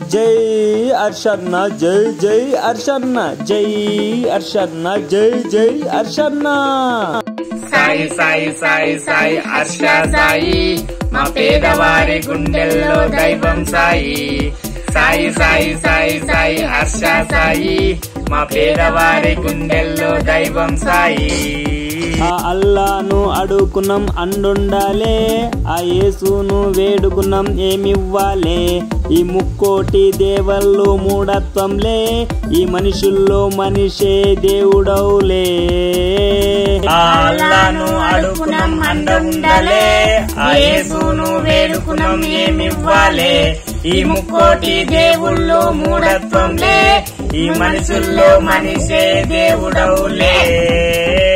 జై హర్షన్న జై జై హర్షన్న జై హర్షన్న జై జై హర్షన్న సాయి సాయి సాయి సాయి హర్ష సాయి మా పేదవారి గుండెల్లో దైవం సాయి సాయి సాయి సాయి సాయి హర్ష సాయి మా పేదవారి గుండెల్లో దైవం సాయి ఆ అల్లాను అడుగుకున్నాం అండుండాలే ఆ యేసును వేడుకున్నాం ఏమివ్వాలే ఈ ముక్కోటి దేవళ్ళు మూఢత్వంలే ఈ మనుషుల్లో మనిషే దేవుడవులే ఆ అల్లాను అడుగుకున్నాం అండుండలే ఆ యేసును వేడుకున్నాం ఏమివ్వాలే ఈ ముక్కోటి దేవుళ్ళు మూఢత్వంలే ఈ మనుషుల్లో మనిషే దేవుడవులే